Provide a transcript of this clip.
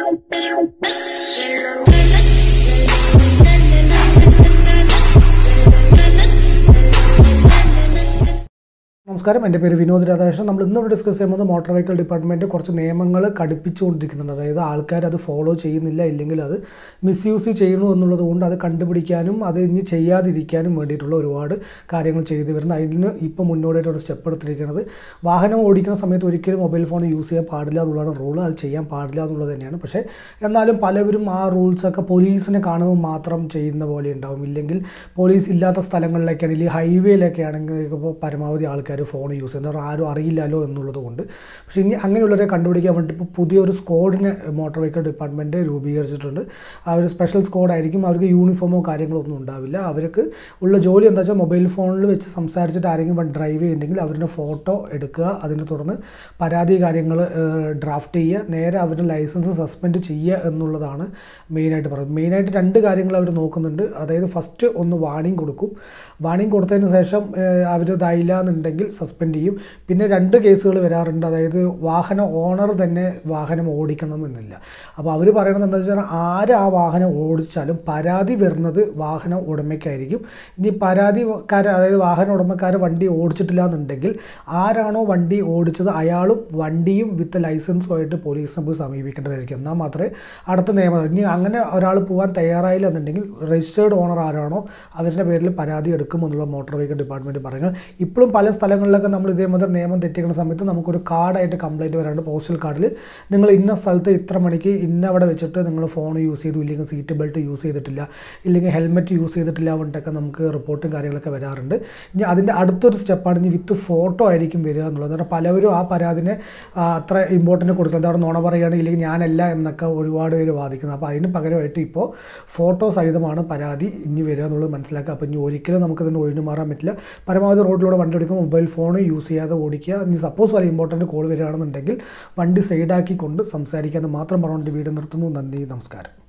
നമസ്കാരം എൻ്റെ പേര് വിനോദ് രാധാകൃഷ്ണൻ നമ്മൾ ഇന്നിവിടെ ഡിസ്കസ് ചെയ്യുന്നത് മോട്ടോർ വെഹിക്കിൾ ഡിപ്പാർട്ട്മെൻറ്റ് കുറച്ച് നിയമങ്ങൾ കടുപ്പിച്ചുകൊണ്ടിരിക്കുന്നുണ്ട് അതായത് ആൾക്കാർ അത് ഫോളോ ചെയ്യുന്നില്ല ഇല്ലെങ്കിൽ അത് മിസ്യൂസ് ചെയ്യുന്നു എന്നുള്ളത് കൊണ്ട് അത് കണ്ടുപിടിക്കാനും അത് ഇനി ചെയ്യാതിരിക്കാനും വേണ്ടിയിട്ടുള്ള ഒരുപാട് കാര്യങ്ങൾ ചെയ്തു വരുന്നത് അതിന് ഇപ്പോൾ മുന്നോടിയായിട്ടൊരു സ്റ്റെപ്പ് എടുത്തിരിക്കുന്നത് വാഹനം ഓടിക്കുന്ന സമയത്ത് ഒരിക്കലും മൊബൈൽ ഫോൺ യൂസ് ചെയ്യാൻ പാടില്ല എന്നുള്ളതാണ് റൂൾ അത് ചെയ്യാൻ പാടില്ല എന്നുള്ളത് തന്നെയാണ് പക്ഷേ എന്നാലും പലവരും ആ റൂൾസൊക്കെ പോലീസിനെ കാണുമ്പോൾ മാത്രം ചെയ്യുന്ന പോലെ ഉണ്ടാവും ഇല്ലെങ്കിൽ പോലീസ് ഇല്ലാത്ത സ്ഥലങ്ങളിലൊക്കെ ആണെങ്കിൽ ഹൈവേയിലൊക്കെ ആണെങ്കിൽ ഇപ്പോൾ പരമാവധി ആൾക്കാർ ഫോൺ യൂസ് ചെയ്യുന്നത് ആരും അറിയില്ലല്ലോ എന്നുള്ളത് കൊണ്ട് പക്ഷേ ഇനി അങ്ങനെയുള്ളവരെ കണ്ടുപിടിക്കാൻ വേണ്ടി ഇപ്പോൾ പുതിയൊരു സ്ക്വാഡിനെ മോട്ടോർ വെഹിക്കിൾ ഡിപ്പാർട്ട്മെൻറ്റ് രൂപീകരിച്ചിട്ടുണ്ട് ആ ഒരു സ്പെഷ്യൽ സ്ക്വാഡായിരിക്കും അവർക്ക് യൂണിഫോമോ കാര്യങ്ങളോ ഒന്നും ഉണ്ടാവില്ല അവർക്ക് ഉള്ള ജോലി എന്താ വെച്ചാൽ മൊബൈൽ ഫോണിൽ വെച്ച് സംസാരിച്ചിട്ട് ആരെങ്കിലും ഡ്രൈവ് ചെയ്യുന്നുണ്ടെങ്കിൽ അവരുടെ ഫോട്ടോ എടുക്കുക അതിനെ തുടർന്ന് പരാതി കാര്യങ്ങൾ ഡ്രാഫ്റ്റ് ചെയ്യുക നേരെ അവരുടെ ലൈസൻസ് സസ്പെൻഡ് ചെയ്യുക എന്നുള്ളതാണ് മെയിനായിട്ട് പറയുന്നത് മെയിനായിട്ട് രണ്ട് കാര്യങ്ങൾ അവർ നോക്കുന്നുണ്ട് അതായത് ഫസ്റ്റ് ഒന്ന് വാണിംഗ് കൊടുക്കും വാണിംഗ് കൊടുത്തതിന് ശേഷം അവർ ഇതായില്ല എന്നുണ്ടെങ്കിൽ സസ്പെൻഡ് ചെയ്യും പിന്നെ രണ്ട് കേസുകൾ വരാറുണ്ട് അതായത് വാഹന ഓണർ തന്നെ വാഹനം ഓടിക്കണം എന്നില്ല അപ്പോൾ അവർ പറയണത് എന്താ വെച്ചാൽ ആര് ആ വാഹനം ഓടിച്ചാലും പരാതി വരുന്നത് വാഹന ഉടമയ്ക്കായിരിക്കും ഇനി പരാതിക്കാർ അതായത് വാഹന ഉടമക്കാർ വണ്ടി ഓടിച്ചിട്ടില്ല എന്നുണ്ടെങ്കിൽ ആരാണോ വണ്ടി ഓടിച്ചത് അയാളും വണ്ടിയും വിത്ത് ലൈസൻസുമായിട്ട് പോലീസിനെ പോയി സമീപിക്കേണ്ടതായിരിക്കും എന്നാൽ മാത്രമേ അടുത്ത നിയമം ഇനി അങ്ങനെ ഒരാൾ പോകാൻ തയ്യാറായില്ല എന്നുണ്ടെങ്കിൽ രജിസ്റ്റേർഡ് ഓണർ ആരാണോ അവരുടെ പേരിൽ പരാതി എടുക്കുമെന്നുള്ള മോട്ടോർ വെഹിക്കിൾ ഡിപ്പാർട്ട്മെൻറ്റ് പറയുന്നത് ഇപ്പോഴും പല സ്ഥലങ്ങളിലൊക്കെ നമ്മൾ ഇതേമാതിരി നിയമം തെറ്റിക്കുന്ന സമയത്ത് നമുക്കൊരു കാർഡായിട്ട് കംപ്ലയിൻറ്റ് വരാണ്ട് പോസ്റ്റൽ കാർഡിൽ നിങ്ങൾ ഇന്ന സ്ഥലത്ത് ഇത്ര മണിക്ക് ഇന്ന അവിടെ വെച്ചിട്ട് നിങ്ങൾ ഫോൺ യൂസ് ചെയ്തു ഇല്ലെങ്കിൽ സീറ്റ് ബെൽറ്റ് യൂസ് ചെയ്തിട്ടില്ല ഇല്ലെങ്കിൽ ഹെൽമെറ്റ് യൂസ് ചെയ്തിട്ടില്ല പറഞ്ഞിട്ടൊക്കെ നമുക്ക് റിപ്പോർട്ടും കാര്യങ്ങളൊക്കെ വരാറുണ്ട് ഇനി അതിൻ്റെ അടുത്തൊരു സ്റ്റെപ്പാണ് ഇനി വിത്ത് ഫോട്ടോ ആയിരിക്കും വരിക എന്നുള്ളത് കാരണം പലവരും ആ പരാതിനെ ആ, അത്ര ഇമ്പോർട്ടൻ്റ് കൊടുക്കുന്നത് അവിടെ നുണ പറയുകയാണ് ഇല്ലെങ്കിൽ ഞാനല്ല എന്നൊക്കെ ഒരുപാട് പേര് വാദിക്കുന്നത് അപ്പോൾ അതിന് പകരമായിട്ട് ഇപ്പോൾ ഫോട്ടോ സഹിതമാണ് പരാതി ഇനി വരിക എന്നുള്ളത് മനസ്സിലാക്കുക അപ്പോൾ ഇനി ഒരിക്കലും നമുക്കതിന് ഒഴിഞ്ഞു മാറാൻ പറ്റില്ല പരമാവധി റോഡിലൂടെ വണ്ടി ഓടിക്കുമ്പോൾ മൊബൈൽ ഫോൺ യൂസ് ചെയ്യാതെ ഓടിക്കുക ഇനി സപ്പോസ് വല്ല ഇമ്പോർട്ടൻറ്റ് കോൾ വരികയാണെന്നുണ്ടെങ്കിൽ വണ്ടി സൈഡാക്കിക്കൊണ്ട് സംസാരിക്കാമെന്ന് മാത്രം പറഞ്ഞുകൊണ്ട് വീട് നിർത്തുന്നു നന്ദി നമസ്കാരം